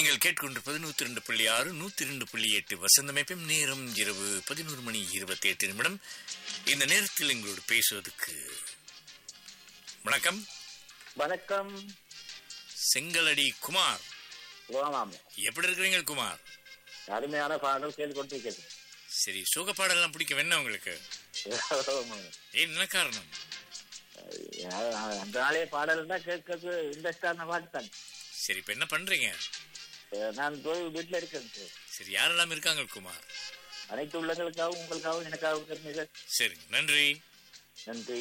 நீங்கள் கேட்கொண்டிருப்பது நூத்தி ரெண்டு புள்ளி ஆறு நூத்தி ரெண்டு புள்ளி எட்டு வசந்தமைப்பும் நேரம் இரவு பதினோரு மணி இருபத்தி எட்டு நிமிடம் இந்த நேரத்தில் எங்களோடு பேசுவதற்கு வணக்கம் வணக்கம் செங்கலடி குமார் ஆமாம் எப்படி இருக்கிறீங்க குமார் அருமையான பாடல் கேட்டுக்கொண்டிருக்கிறது சரி சோக பாடலாம் பிடிக்கும் என்ன உங்களுக்கு ஏன் என்ன காரணம் அந்த நாளே பாடல் தான் கேட்கறது இன்ட்ரெஸ்டான பாட்டு தான் சரி இப்ப என்ன பண்றீங்க நான் போய் வீட்டுல இருக்கேன் சார். சரி யாரெல்லாம் இருக்காங்க குமார் அனைத்து உள்ளங்களுக்காகவும் உங்களுக்காகவும் எனக்காகவும் தெரிஞ்சது சரி நன்றி நன்றி